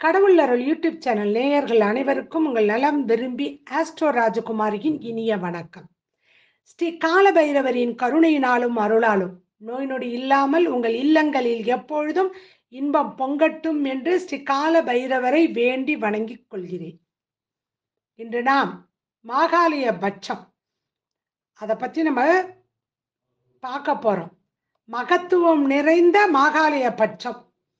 கடவுள் அருள் YouTube channel நேயர்கள் அனைவருக்கும் உங்கள் நலம் விரும்பி ஆஸ்ட்ரோ ராஜகுமாரியின் இனிய வணக்கம் ஸ்ரீ காலபைரவரின் கருணையினாலும் அருளாலும் நோய் நொடி இல்லாமல் உங்கள் இல்லங்களில் எப்பொழுதும் இன்பம் பொங்கட்டும் என்று ஸ்ரீ கால பைரவரை வேண்டி வணங்கிக் கொள்கிறேன் இன்று நாம் மாகாளிய பட்சம் அதை பற்றி நம்ம பார்க்க போறோம் மகத்துவம் நிறைந்த மாகாளிய பட்சம்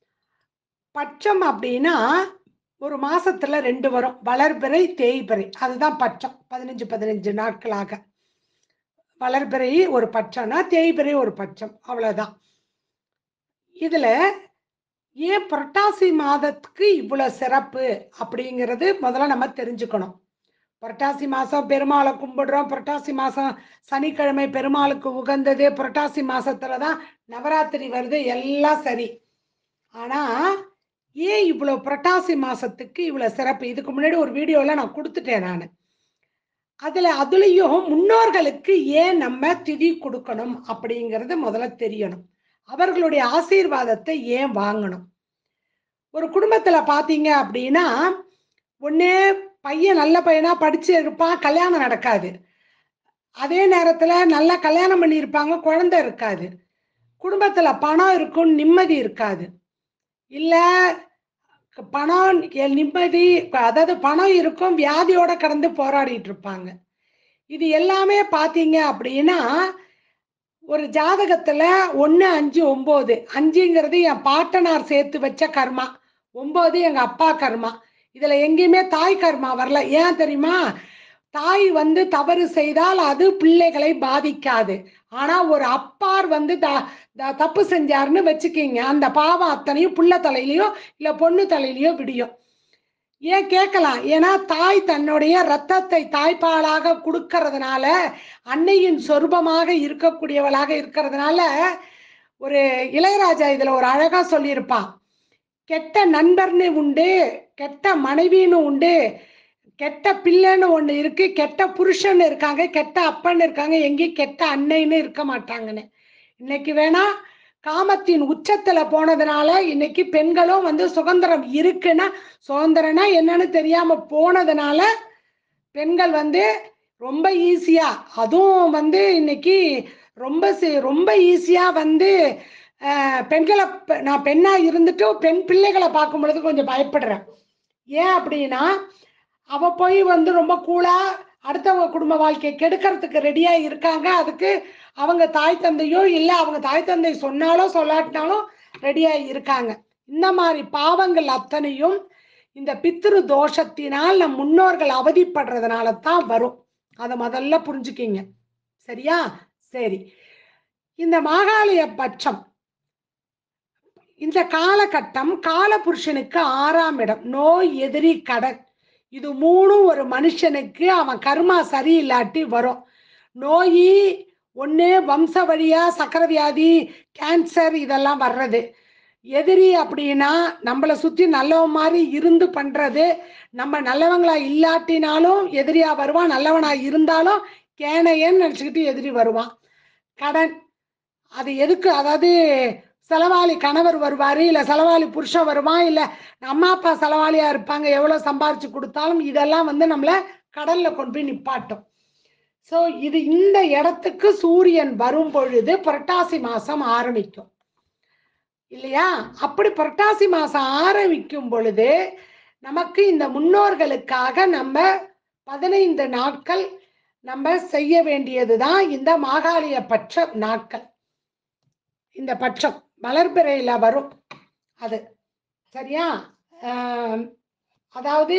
பட்சம் அப்படின்னா ஒரு மாசத்துல ரெண்டு வரும் வளர்பிறை தேய்பிறை அதுதான் பட்சம் பதினஞ்சு பதினஞ்சு நாட்களாக வளர்பிறை ஒரு பட்சம்னா தேய்பிறை ஒரு பட்சம் அவ்வளவுதான் இதுல ஏன் புரட்டாசி மாதத்துக்கு இவ்வளவு சிறப்பு அப்படிங்கிறது முதல்ல நம்ம தெரிஞ்சுக்கணும் புரட்டாசி மாசம் பெருமாளை கும்பிடுறோம் புரட்டாசி மாசம் சனிக்கிழமை பெருமாளுக்கு உகந்தது புரட்டாசி மாசத்துல தான் நவராத்திரி வருது எல்லாம் சரி ஆனா ஏன் இவ்வளோ புரட்டாசி மாசத்துக்கு இவ்வளோ சிறப்பு இதுக்கு முன்னாடி ஒரு வீடியோவில் நான் கொடுத்துட்டேன் நான் அதில் அதுலேயும் முன்னோர்களுக்கு ஏன் நம்ம திதி கொடுக்கணும் அப்படிங்கிறது முதல்ல தெரியணும் அவர்களுடைய ஆசீர்வாதத்தை ஏன் வாங்கணும் ஒரு குடும்பத்தில் பார்த்தீங்க அப்படின்னா ஒன்னே பையன் நல்ல பையனாக படித்து இருப்பான் கல்யாணம் நடக்காது அதே நேரத்தில் நல்லா கல்யாணம் பண்ணியிருப்பாங்க குழந்தை இருக்காது குடும்பத்தில் பணம் இருக்கும் நிம்மதி இருக்காது இல்லை பணம் நிம்மதி அதாவது பணம் இருக்கும் வியாதியோட கடந்து போராடிட்டு இருப்பாங்க இது எல்லாமே பார்த்தீங்க அப்படின்னா ஒரு ஜாதகத்துல ஒன்று அஞ்சு ஒம்பது அஞ்சுங்கிறது என் பாட்டனார் சேர்த்து வச்ச கர்மா ஒம்பது எங்க அப்பா கர்மா இதுல எங்கேயுமே தாய் கர்மா வரல ஏன் தெரியுமா தாய் வந்து தவறு செய்தால் அது பிள்ளைகளை பாதிக்காது ஆனா ஒரு அப்பார் வந்து த தப்பு செஞ்சாருன்னு வச்சுக்கிங்க அந்த பாவம் அத்தனையும் புள்ள தலையிலயோ இல்ல பொண்ணு தலையிலயோ விடியும் ஏன் கேட்கலாம் ஏன்னா தாய் தன்னுடைய ரத்தத்தை தாய்ப்பாலாக கொடுக்கறதுனால அன்னையின் சொரூபமாக இருக்கக்கூடியவளாக இருக்கிறதுனால ஒரு இளையராஜா இதுல ஒரு அழகா சொல்லியிருப்பான் கெட்ட நண்பர்னு உண்டு கெட்ட மனைவின்னு உண்டு கெட்ட பிள்ளைன்னு ஒன்று இருக்கு கெட்ட புருஷன் இருக்காங்க கெட்ட அப்பன் இருக்காங்க எங்கேயும் கெட்ட அன்னைன்னு இருக்க மாட்டாங்கன்னு இன்னைக்கு வேணா காமத்தின் உச்சத்துல போனதுனால இன்னைக்கு பெண்களும் வந்து சுதந்திரம் இருக்குன்னா சுதந்திரம்னா என்னன்னு தெரியாம போனதுனால பெண்கள் வந்து ரொம்ப ஈஸியா அதுவும் வந்து இன்னைக்கு ரொம்ப ரொம்ப ஈஸியா வந்து பெண்களை நான் பெண்ணா இருந்துட்டு பெண் பிள்ளைகளை பார்க்கும் பொழுது கொஞ்சம் பயப்படுறேன் ஏன் அப்படின்னா அவ போய் வந்து ரொம்ப கூலா அடுத்தவங்க குடும்ப வாழ்க்கையை கெடுக்கிறதுக்கு ரெடியா இருக்காங்க அதுக்கு அவங்க தாய் தந்தையோ இல்லை அவங்க தாய் தந்தை சொன்னாலும் சொல்லாட்டினாலும் ரெடியா இருக்காங்க இந்த மாதிரி பாவங்கள் அத்தனையும் இந்த பித்திரு தோஷத்தினால் நம் முன்னோர்கள் அவதிப்படுறதுனால தான் வரும் அதை முதல்ல புரிஞ்சுக்கிங்க சரியா சரி இந்த மாகாளிய பட்சம் இந்த காலகட்டம் காலபுருஷனுக்கு ஆறாம் இடம் நோய் எதிரி கடன் இது மூணும் ஒரு மனுஷனுக்கு அவன் கர்மா சரியில்லாட்டி வரும் நோய் ஒன்று வம்ச வழியா சக்கரை வியாதி கேன்சர் இதெல்லாம் வர்றது எதிரி அப்படின்னா நம்மளை சுற்றி நல்லவ மாதிரி இருந்து பண்ணுறது நம்ம நல்லவங்களா இல்லாட்டினாலும் எதிரியா வருவான் நல்லவனா இருந்தாலும் கேனையன்னு நினச்சிக்கிட்டு எதிரி வருவான் கடன் அது எதுக்கு அதாவது செலவாளி கணவர் வருவார் இல்லை செலவாளி புருஷன் வருவான் இல்லை அம்மா அப்பா செலவாளியாக இருப்பாங்க எவ்வளோ சம்பாரிச்சு கொடுத்தாலும் இதெல்லாம் வந்து நம்மளை கடலில் கொண்டு போய் நிப்பாட்டும் ஸோ இது இந்த இடத்துக்கு சூரியன் வரும் பொழுது புரட்டாசி மாதம் ஆரம்பிக்கும் இல்லையா அப்படி புரட்டாசி மாதம் ஆரம்பிக்கும் பொழுது நமக்கு இந்த முன்னோர்களுக்காக நம்ம பதினைந்து நாட்கள் நம்ம செய்ய வேண்டியது தான் இந்த மாகாளிய பட்ச நாட்கள் இந்த பட்சம் மலர்பிறையில வரும் அது சரியா அதாவது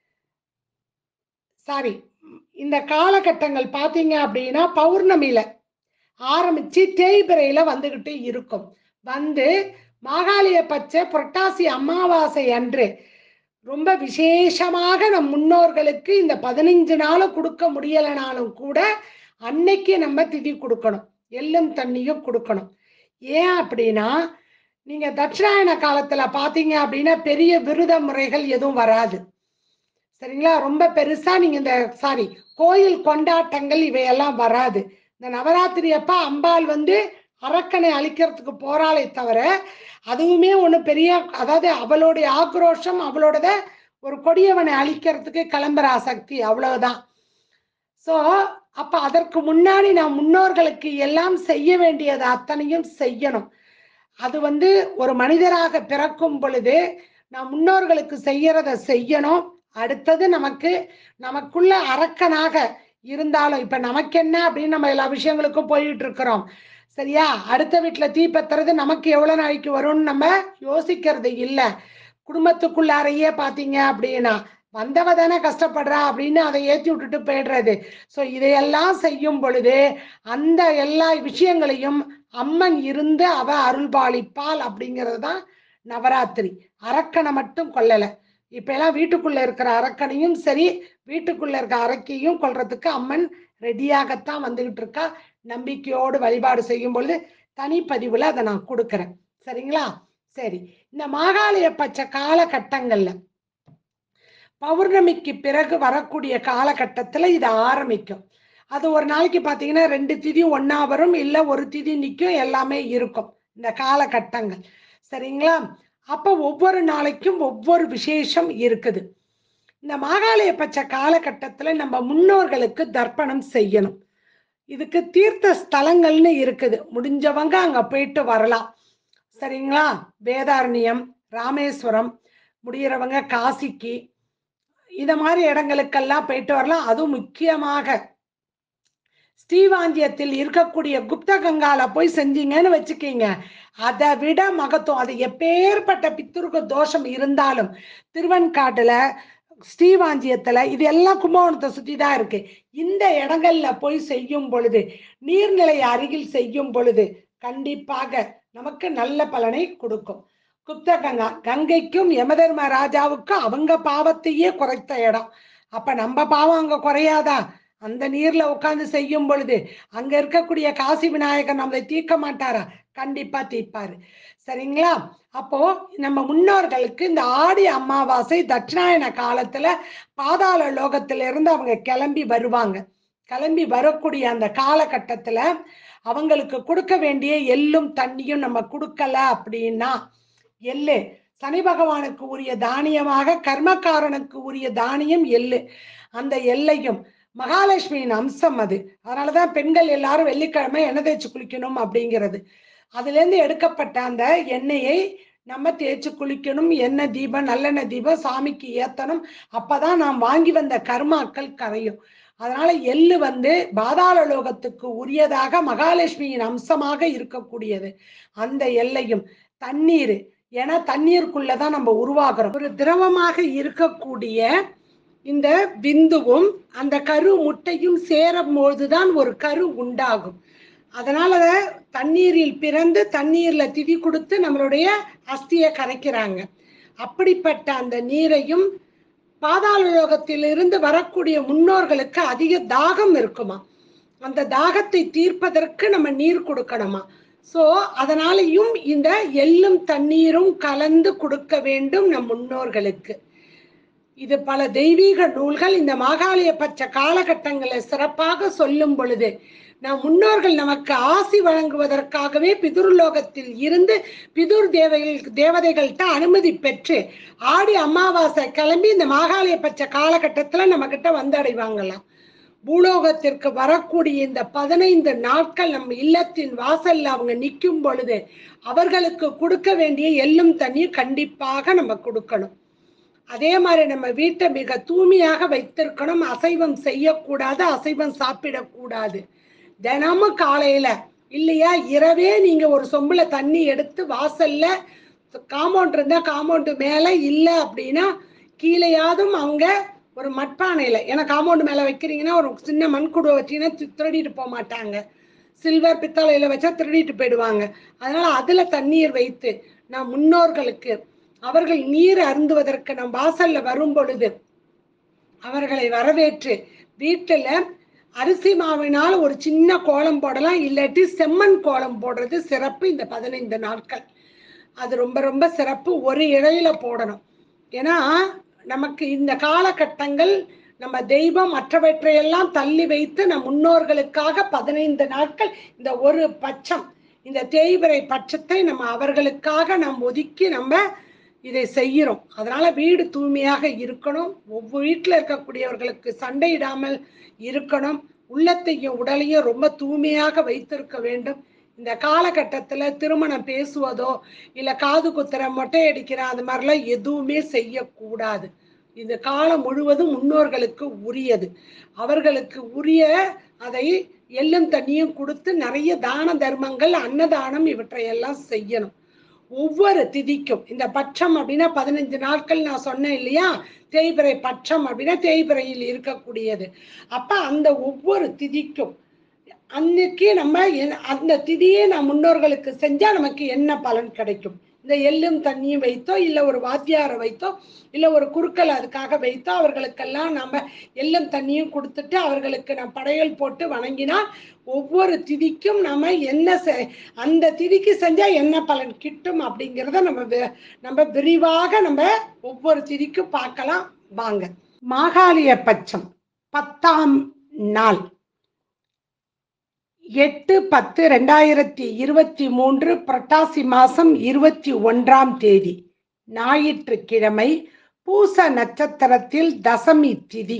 சாரி இந்த காலகட்டங்கள் பார்த்தீங்க அப்படின்னா பௌர்ணமியில ஆரம்பிச்சு தேய்பிறையில வந்துகிட்டு இருக்கும் வந்து மாகாளிய பச்சை புரட்டாசி அமாவாசை அன்று ரொம்ப விசேஷமாக நம் முன்னோர்களுக்கு இந்த பதினைஞ்சு நாள் கொடுக்க முடியலைனாலும் கூட அன்னைக்கு நம்ம திதி கொடுக்கணும் எள்ளும் தண்ணியும் கொடுக்கணும் ஏன் அப்படின்னா நீங்க தட்சிணாயன காலத்துல பாத்தீங்க அப்படின்னா பெரிய விருத முறைகள் எதுவும் வராது சரிங்களா ரொம்ப பெருசா நீங்க இந்த சாரி கோயில் கொண்டாட்டங்கள் இவையெல்லாம் வராது இந்த நவராத்திரி அப்ப அம்பாள் வந்து அரக்கனை அழிக்கிறதுக்கு போறாளே தவிர அதுவுமே ஒண்ணு பெரிய அதாவது அவளுடைய ஆக்ரோஷம் அவளோடத ஒரு கொடியவனை அழிக்கிறதுக்கு கிளம்புறா சக்தி அவ்வளவுதான் சோ அப்ப அதற்கு முன்னாடி நான் முன்னோர்களுக்கு எல்லாம் செய்ய வேண்டியது அத்தனையும் செய்யணும் அது வந்து ஒரு மனிதராக பிறக்கும் பொழுது நான் முன்னோர்களுக்கு செய்யறத செய்யணும் அடுத்தது நமக்கு நமக்குள்ள அரக்கனாக இருந்தாலும் இப்ப நமக்கு என்ன அப்படின்னு நம்ம எல்லா விஷயங்களுக்கும் போயிட்டு இருக்கிறோம் சரியா அடுத்த வீட்டுல தீ பத்துறது நமக்கு எவ்வளவு நாளைக்கு வரும்னு நம்ம யோசிக்கிறது இல்ல குடும்பத்துக்குள்ளாரையே பாத்தீங்க அப்படின்னா வந்தவ தானே கஷ்டப்படுறா அப்படின்னு அதை ஏத்தி விட்டுட்டு போயிடுறது சோ இதையெல்லாம் செய்யும் பொழுது அந்த எல்லா விஷயங்களையும் அம்மன் இருந்து அவ அருள்பாலிப்பாள் அப்படிங்கிறது தான் நவராத்திரி அரக்கனை மட்டும் கொல்லல இப்ப எல்லாம் வீட்டுக்குள்ள இருக்கிற அரக்கனையும் சரி வீட்டுக்குள்ள இருக்க அரக்கையும் கொல்றதுக்கு அம்மன் ரெடியாகத்தான் வந்துகிட்டு இருக்கா நம்பிக்கையோடு வழிபாடு செய்யும் பொழுது தனிப்பதிவுல அதை நான் கொடுக்கிறேன் சரிங்களா சரி இந்த மாகாளய பட்ச காலகட்டங்கள்ல பௌர்ணமிக்கு பிறகு வரக்கூடிய காலகட்டத்துல இது ஆரம்பிக்கும் அது ஒரு நாளைக்கு பாத்தீங்கன்னா ரெண்டு திதி ஒண்ணா வரும் இல்ல ஒரு திதி நிக்கும் எல்லாமே இருக்கும் இந்த காலகட்டங்கள் சரிங்களா அப்ப ஒவ்வொரு நாளைக்கும் ஒவ்வொரு விசேஷம் இருக்குது இந்த மாகாளய பட்ச காலகட்டத்துல நம்ம முன்னோர்களுக்கு தர்ப்பணம் செய்யணும் இதுக்கு தீர்த்த ஸ்தலங்கள்னு இருக்குது முடிஞ்சவங்க அங்க போயிட்டு வரலாம் சரிங்களா வேதாரண்யம் ராமேஸ்வரம் முடிகிறவங்க காசிக்கு இந்த மாதிரி இடங்களுக்கெல்லாம் போயிட்டு வரலாம் அதுவும் முக்கியமாக ஸ்ரீவாஞ்சியத்தில் இருக்கக்கூடிய குப்த கங்கால போய் செஞ்சீங்கன்னு வச்சுக்கீங்க அதை விட மகத்துவம் அது எப்பேற்பட்ட பித்துருக்க தோஷம் இருந்தாலும் திருவன்காட்டுல ஸ்ரீவாஞ்சியத்துல இது எல்லாம் கும்பகோணத்தை சுத்தி தான் இருக்கு இந்த இடங்கள்ல போய் செய்யும் பொழுது நீர்நிலை அருகில் செய்யும் பொழுது கண்டிப்பாக நமக்கு நல்ல பலனை கொடுக்கும் குப்த கங்கா கங்கைக்கும் யமதர்ம ராஜாவுக்கும் அவங்க பாவத்தையே குறைத்த இடம் அப்ப நம்ம பாவம் அங்க குறையாதா அந்த நீர்ல உட்கார்ந்து செய்யும் பொழுது அங்க இருக்கக்கூடிய காசி விநாயகர் நம்மளை தீர்க்க மாட்டாரா கண்டிப்பா தீர்ப்பாரு சரிங்களா அப்போ நம்ம முன்னோர்களுக்கு இந்த ஆடி அமாவாசை தட்சிணாயன காலத்துல பாதாள லோகத்துல இருந்து அவங்க கிளம்பி வருவாங்க கிளம்பி வரக்கூடிய அந்த காலகட்டத்துல அவங்களுக்கு கொடுக்க வேண்டிய எள்ளும் தண்ணியும் நம்ம கொடுக்கல அப்படின்னா எள்ளு சனி பகவானுக்கு உரிய தானியமாக கர்மக்காரனுக்கு உரிய தானியம் எள்ளு அந்த எல்லையும் மகாலட்சுமியின் அம்சம் அது அதனாலதான் பெண்கள் எல்லாரும் வெள்ளிக்கிழமை எண்ணெய் தேய்ச்சி குளிக்கணும் அப்படிங்கிறது அதுல இருந்து எடுக்கப்பட்ட அந்த எண்ணெயை நம்ம தேய்ச்சி குளிக்கணும் எண்ணெய் தீபம் நல்லெண்ணெய் தீபம் சாமிக்கு ஏத்தணும் அப்பதான் நாம் வாங்கி வந்த கர்மாக்கள் கரையும் அதனால எள்ளு வந்து பாதாள லோகத்துக்கு உரியதாக மகாலட்சுமியின் அம்சமாக இருக்கக்கூடியது அந்த எல்லையும் தண்ணீர் ஏன்னா தண்ணீருக்குள்ளதான் நம்ம உருவாகிறோம் ஒரு திரவமாக இருக்கக்கூடிய இந்த விந்துவும் அந்த கரு முட்டையும் சேரும் போதுதான் ஒரு கரு உண்டாகும் அதனால தண்ணீரில் பிறந்து தண்ணீர்ல திதி கொடுத்து நம்மளுடைய அஸ்தியை கரைக்கிறாங்க அப்படிப்பட்ட அந்த நீரையும் பாதாள லோகத்திலிருந்து வரக்கூடிய முன்னோர்களுக்கு அதிக தாகம் இருக்குமா அந்த தாகத்தை தீர்ப்பதற்கு நம்ம நீர் கொடுக்கணுமா சோ அதனாலையும் இந்த எள்ளும் தண்ணீரும் கலந்து கொடுக்க வேண்டும் நம் முன்னோர்களுக்கு இது பல தெய்வீக நூல்கள் இந்த மாகாளிய பட்ச காலகட்டங்களை சிறப்பாக சொல்லும் பொழுது நம் முன்னோர்கள் நமக்கு ஆசி வழங்குவதற்காகவே பிதுர்லோகத்தில் இருந்து பிதுர் தேவைகள் தேவதைகள்கிட்ட அனுமதி பெற்று ஆடி அமாவாசை கிளம்பி இந்த மாகாளிய பட்ச காலகட்டத்துல நம்ம கிட்ட வந்தடைவாங்களாம் பூலோகத்திற்கு வரக்கூடிய இந்த பதினைந்து நாட்கள் நம்ம இல்லத்தின் வாசல்ல அவங்க நிற்கும் பொழுது அவர்களுக்கு கொடுக்க வேண்டிய எள்ளும் தண்ணீர் கண்டிப்பாக நம்ம கொடுக்கணும் அதே மாதிரி நம்ம வீட்டை மிக தூய்மையாக வைத்திருக்கணும் அசைவம் செய்யக்கூடாது அசைவம் சாப்பிடக்கூடாது தினமும் காலையில இல்லையா இரவே நீங்க ஒரு சொம்புல தண்ணி எடுத்து வாசல்ல காம்பவுண்ட் இருந்தா காம்பவுண்ட் மேல இல்ல அப்படின்னா கீழேயாதும் அவங்க ஒரு மட்பானையில ஏன்னா காம்பவுண்ட் மேல வைக்கிறீங்கன்னா ஒரு சின்ன மண்குடுவை வச்சீங்கன்னா தி- திருடிட்டு போக மாட்டாங்க சில்வர் பித்தளையில வச்சா திருடிட்டு போயிடுவாங்க அதனால அதுல தண்ணீர் வைத்து நான் முன்னோர்களுக்கு அவர்கள் நீர் அருந்துவதற்கு நம் வாசல்ல வரும் பொழுது அவர்களை வரவேற்று வீட்டுல அரிசி மாவினால் ஒரு சின்ன கோலம் போடலாம் இல்லாட்டி செம்மண் கோலம் போடுறது சிறப்பு இந்த பதினைந்து நாட்கள் அது ரொம்ப ரொம்ப சிறப்பு ஒரு இழையில போடணும் ஏன்னா நமக்கு இந்த காலகட்டங்கள் நம்ம தெய்வம் மற்றவற்றையெல்லாம் தள்ளி வைத்து நம் முன்னோர்களுக்காக பதினைந்து நாட்கள் இந்த ஒரு பட்சம் இந்த தேய்பிறை பட்சத்தை நம்ம அவர்களுக்காக நாம் ஒதுக்கி நம்ம இதை செய்கிறோம் அதனால வீடு தூய்மையாக இருக்கணும் ஒவ்வொரு வீட்டில் இருக்கக்கூடியவர்களுக்கு சண்டையிடாமல் இருக்கணும் உள்ளத்தையும் உடலையும் ரொம்ப தூய்மையாக வைத்திருக்க வேண்டும் இந்த காலகட்டத்தில் திருமணம் பேசுவதோ இல்லை காது குத்துற மொட்டை அடிக்கிற அந்த மாதிரிலாம் எதுவுமே செய்யக்கூடாது இந்த காலம் முழுவதும் முன்னோர்களுக்கு உரியது அவர்களுக்கு உரிய அதை எள்ளும் தண்ணியும் கொடுத்து நிறைய தான தர்மங்கள் அன்னதானம் இவற்றையெல்லாம் செய்யணும் ஒவ்வொரு திதிக்கும் இந்த பட்சம் அப்படின்னா பதினஞ்சு நாட்கள் நான் சொன்னேன் இல்லையா தேய்பிறை பட்சம் அப்படின்னா தேய்பிறையில் இருக்கக்கூடியது அப்ப அந்த ஒவ்வொரு திதிக்கும் அன்னைக்கு நம்ம என்- அந்த திதியை நான் முன்னோர்களுக்கு செஞ்சா நமக்கு என்ன பலன் கிடைக்கும் இந்த எள்ளும் தண்ணியும் வைத்தோ இல்ல ஒரு வாத்தியாரை வைத்தோ இல்ல ஒரு குறுக்கள் அதுக்காக வைத்தோ அவர்களுக்கெல்லாம் நம்ம எள்ளும் தண்ணியும் கொடுத்துட்டு அவர்களுக்கு நம்ம படையல் போட்டு வணங்கினால் ஒவ்வொரு திதிக்கும் நம்ம என்ன செ- அந்த திதிக்கு செஞ்சா என்ன பலன் கிட்டும் அப்படிங்கிறத நம்ம வி- நம்ம விரிவாக நம்ம ஒவ்வொரு திதிக்கும் பார்க்கலாம் வாங்க மாகாளிய பட்சம் பத்தாம் நாள் எட்டு பத்து ரெண்டாயிரத்தி இருபத்தி மூன்று புரட்டாசி மாசம் இருபத்தி ஒன்றாம் தேதி ஞாயிற்றுக்கிழமை பூச நட்சத்திரத்தில் தசமி திதி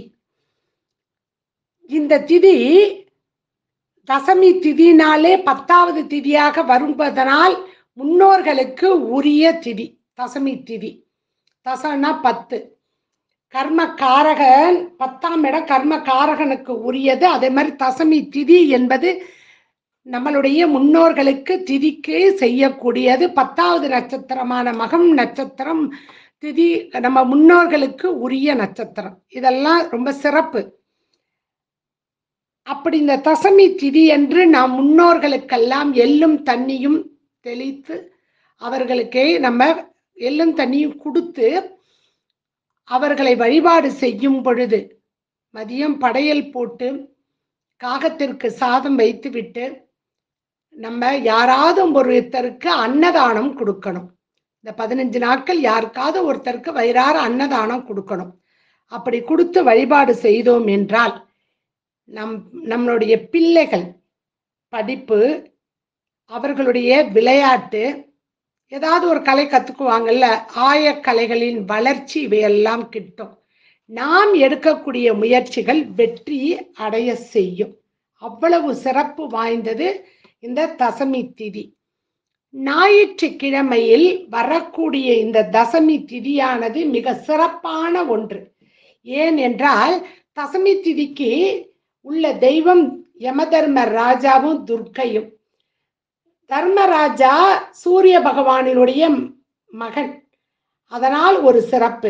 இந்த திதி தசமி திதினாலே பத்தாவது திதியாக வருவதனால் முன்னோர்களுக்கு உரிய திதி தசமி திதி தசனா பத்து கர்ம காரகன் பத்தாம் இடம் கர்ம காரகனுக்கு உரியது அதே மாதிரி தசமி திதி என்பது நம்மளுடைய முன்னோர்களுக்கு திதிக்கு செய்யக்கூடியது பத்தாவது நட்சத்திரமான மகம் நட்சத்திரம் திதி நம்ம முன்னோர்களுக்கு உரிய நட்சத்திரம் இதெல்லாம் ரொம்ப சிறப்பு அப்படி இந்த தசமி திதி என்று நாம் முன்னோர்களுக்கெல்லாம் எள்ளும் தண்ணியும் தெளித்து அவர்களுக்கு நம்ம எள்ளும் தண்ணியும் கொடுத்து அவர்களை வழிபாடு செய்யும் பொழுது மதியம் படையல் போட்டு காகத்திற்கு சாதம் வைத்துவிட்டு நம்ம யாராவது ஒருத்தருக்கு அன்னதானம் கொடுக்கணும் இந்த பதினஞ்சு நாட்கள் யாருக்காவது ஒருத்தருக்கு வயிறார அன்னதானம் கொடுக்கணும் அப்படி கொடுத்து வழிபாடு செய்தோம் என்றால் நம் நம்மளுடைய பிள்ளைகள் படிப்பு அவர்களுடைய விளையாட்டு ஏதாவது ஒரு கலை கத்துக்குவாங்கல்ல ஆயக்கலைகளின் வளர்ச்சி இவையெல்லாம் கிட்டும் நாம் எடுக்கக்கூடிய முயற்சிகள் வெற்றி அடைய செய்யும் அவ்வளவு சிறப்பு வாய்ந்தது இந்த தசமி திதி ஞாயிற்றுக்கிழமையில் வரக்கூடிய இந்த தசமி திதியானது மிக சிறப்பான ஒன்று ஏன் என்றால் தசமி திதிக்கு உள்ள தெய்வம் யமதர்ம ராஜாவும் துர்க்கையும் தர்மராஜா சூரிய பகவானினுடைய மகன் அதனால் ஒரு சிறப்பு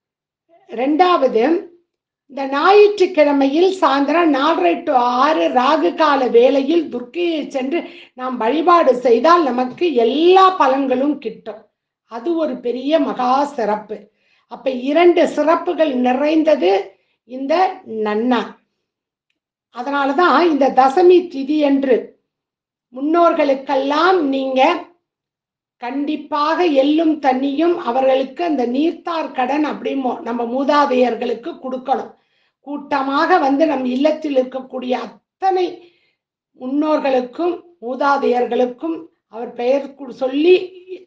ரெண்டாவது இந்த ஞாயிற்றுக்கிழமையில் சாயந்தரம் நாலரை டு ஆறு ராகு கால வேளையில் துர்க்கையை சென்று நாம் வழிபாடு செய்தால் நமக்கு எல்லா பலன்களும் கிட்டும் அது ஒரு பெரிய மகா சிறப்பு அப்ப இரண்டு சிறப்புகள் நிறைந்தது இந்த நன்னா அதனாலதான் இந்த தசமி திதி என்று முன்னோர்களுக்கெல்லாம் நீங்க கண்டிப்பாக எள்ளும் தண்ணியும் அவர்களுக்கு அந்த நீர்த்தார் கடன் அப்படிமோ நம்ம மூதாதையர்களுக்கு கொடுக்கணும் கூட்டமாக வந்து நம் இல்லத்தில் இருக்கக்கூடிய அத்தனை முன்னோர்களுக்கும் மூதாதையர்களுக்கும் அவர் பெயர் கு- சொல்லி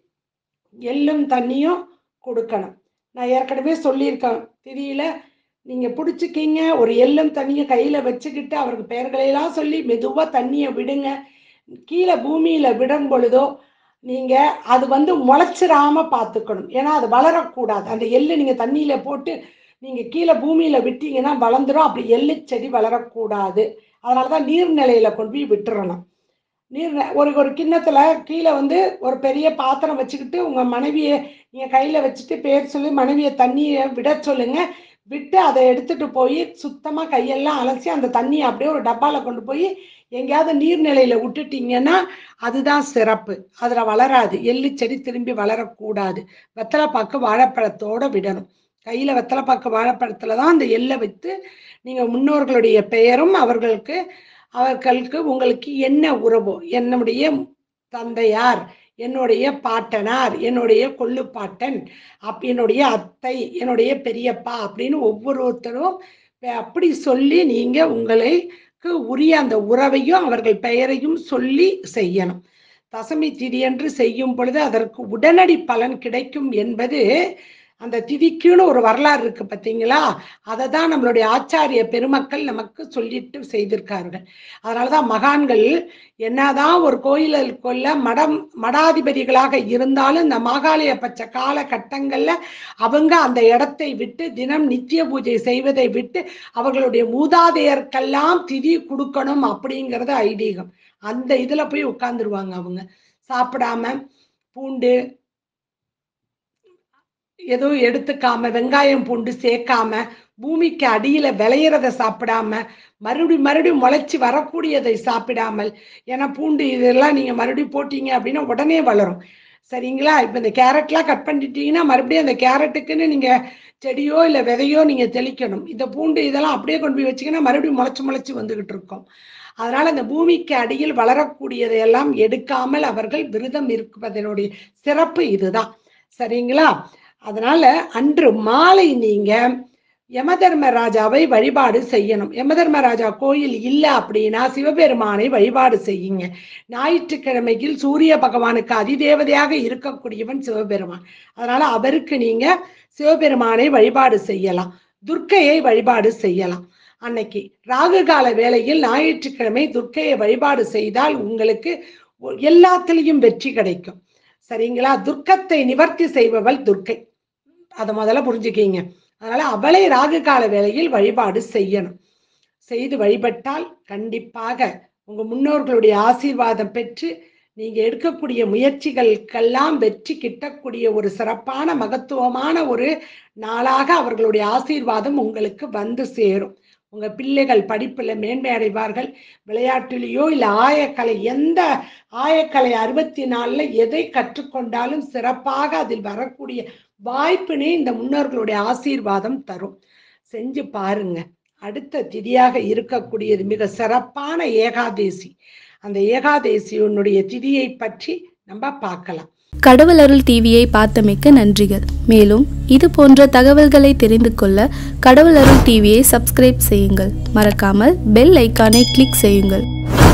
எள்ளும் தண்ணியும் கொடுக்கணும் நான் ஏற்கனவே சொல்லியிருக்கேன் திதியில நீங்க பிடிச்சிக்கிங்க ஒரு எள்ளும் தண்ணியை கையில வச்சுக்கிட்டு அவருக்கு பெயர்களையெல்லாம் சொல்லி மெதுவா தண்ணியை விடுங்க கீழே பூமியில விடும் பொழுதோ நீங்க அது வந்து முளைச்சிராம பார்த்துக்கணும் ஏன்னா அது வளரக்கூடாது அந்த எள்ளு நீங்க தண்ணியில போட்டு நீங்க கீழே பூமியில விட்டீங்கன்னா வளர்ந்துரும் அப்படி எள்ளு செடி வளரக்கூடாது அதனாலதான் நீர்நிலையில கொண்டு போய் விட்டுறணும் நீர் ஒரு ஒரு கிண்ணத்துல கீழே வந்து ஒரு பெரிய பாத்திரம் வச்சுக்கிட்டு உங்க மனைவியை நீங்க கையில வச்சுட்டு பேர் சொல்லி மனைவியை தண்ணியை விட சொல்லுங்க விட்டு அதை எடுத்துட்டு போய் சுத்தமா கையெல்லாம் அலசி அந்த தண்ணியை அப்படியே ஒரு டப்பால கொண்டு போய் எங்கேயாவது நீர்நிலையில விட்டுட்டீங்கன்னா அதுதான் சிறப்பு அதுல வளராது எள்ளு செடி திரும்பி வளரக்கூடாது வெத்தலைப்பாக்கு வாழைப்பழத்தோட விடணும் கையில வெத்தலைப்பாக்கு வாழைப்பழத்துல தான் அந்த எள்ளை வைத்து நீங்க முன்னோர்களுடைய பெயரும் அவர்களுக்கு அவர்களுக்கு உங்களுக்கு என்ன உறவோ என்னுடைய தந்தையார் என்னுடைய பாட்டனார் என்னுடைய கொள்ளுப்பாட்டன் அப் என்னுடைய அத்தை என்னுடைய பெரியப்பா அப்படின்னு ஒவ்வொருத்தரும் அப்படி சொல்லி நீங்க உங்களுக்கு உரிய அந்த உறவையும் அவர்கள் பெயரையும் சொல்லி செய்யணும் தசமி திதி என்று செய்யும் பொழுது அதற்கு உடனடி பலன் கிடைக்கும் என்பது அந்த திதிக்குன்னு ஒரு வரலாறு இருக்கு பார்த்தீங்களா அதை தான் நம்மளுடைய ஆச்சாரிய பெருமக்கள் நமக்கு சொல்லிட்டு செய்திருக்கார்கள் அதனால தான் மகான்கள் என்னதான் ஒரு கோயிலுக்குள்ள மடம் மடாதிபதிகளாக இருந்தாலும் இந்த மாகாளிய பட்ச காலகட்டங்கள்ல அவங்க அந்த இடத்தை விட்டு தினம் நித்திய பூஜை செய்வதை விட்டு அவர்களுடைய மூதாதையர்க்கெல்லாம் திதி கொடுக்கணும் அப்படிங்கிறது ஐதீகம் அந்த இதுல போய் உட்கார்ந்துருவாங்க அவங்க சாப்பிடாம பூண்டு எதுவும் எடுத்துக்காம வெங்காயம் பூண்டு சேர்க்காம பூமிக்கு அடியில விளையிறத சாப்பிடாம மறுபடியும் மறுபடியும் முளைச்சி வரக்கூடியதை சாப்பிடாமல் ஏன்னா பூண்டு இதெல்லாம் நீங்க மறுபடியும் போட்டீங்க அப்படின்னா உடனே வளரும் சரிங்களா இப்போ இந்த கேரட்லாம் கட் பண்ணிட்டீங்கன்னா மறுபடியும் அந்த கேரட்டுக்குன்னு நீங்க செடியோ இல்லை விதையோ நீங்க தெளிக்கணும் இந்த பூண்டு இதெல்லாம் அப்படியே கொண்டு போய் வச்சீங்கன்னா மறுபடியும் முளைச்சு முளைச்சு வந்துகிட்டு இருக்கும் அதனால இந்த பூமிக்கு அடியில் வளரக்கூடியதையெல்லாம் எடுக்காமல் அவர்கள் விரதம் இருப்பதனுடைய சிறப்பு இதுதான் சரிங்களா அதனால அன்று மாலை நீங்க யமதர்மராஜாவை வழிபாடு செய்யணும் யமதர்மராஜா கோயில் இல்லை அப்படின்னா சிவபெருமானை வழிபாடு செய்யுங்க ஞாயிற்றுக்கிழமையில் சூரிய பகவானுக்கு அதிதேவதையாக இருக்கக்கூடியவன் சிவபெருமான் அதனால அவருக்கு நீங்க சிவபெருமானை வழிபாடு செய்யலாம் துர்க்கையை வழிபாடு செய்யலாம் அன்னைக்கு ராகு கால வேளையில் ஞாயிற்றுக்கிழமை துர்க்கையை வழிபாடு செய்தால் உங்களுக்கு எல்லாத்துலேயும் வெற்றி கிடைக்கும் சரிங்களா துர்க்கத்தை நிவர்த்தி செய்பவள் துர்க்கை அதை முதல்ல புரிஞ்சுக்கிங்க அதனால அவளை ராகு கால வேளையில் வழிபாடு செய்யணும் செய்து வழிபட்டால் கண்டிப்பாக உங்க முன்னோர்களுடைய ஆசீர்வாதம் பெற்று நீங்க எடுக்கக்கூடிய முயற்சிகளுக்கெல்லாம் வெற்றி கிட்டக்கூடிய ஒரு சிறப்பான மகத்துவமான ஒரு நாளாக அவர்களுடைய ஆசீர்வாதம் உங்களுக்கு வந்து சேரும் உங்க பிள்ளைகள் படிப்புல மேன்மை அடைவார்கள் விளையாட்டிலேயோ இல்ல ஆயக்கலை எந்த ஆயக்கலை அறுபத்தி நாலுல எதை கற்றுக்கொண்டாலும் சிறப்பாக அதில் வரக்கூடிய வாய்ப்பினை இந்த முன்னோர்களுடைய ஆசீர்வாதம் தரும் செஞ்சு பாருங்க அடுத்த திதியாக இருக்கக்கூடியது மிக சிறப்பான ஏகாதேசி அந்த ஏகாதேசியனுடைய திதியை பற்றி நம்ம பார்க்கலாம் கடவுள் அருள் டிவியை பார்த்தமைக்க நன்றிகள் மேலும் இது போன்ற தகவல்களை தெரிந்து கொள்ள கடவுள் அருள் டிவியை சப்ஸ்கிரைப் செய்யுங்கள் மறக்காமல் பெல் ஐக்கானை கிளிக் செய்யுங்கள்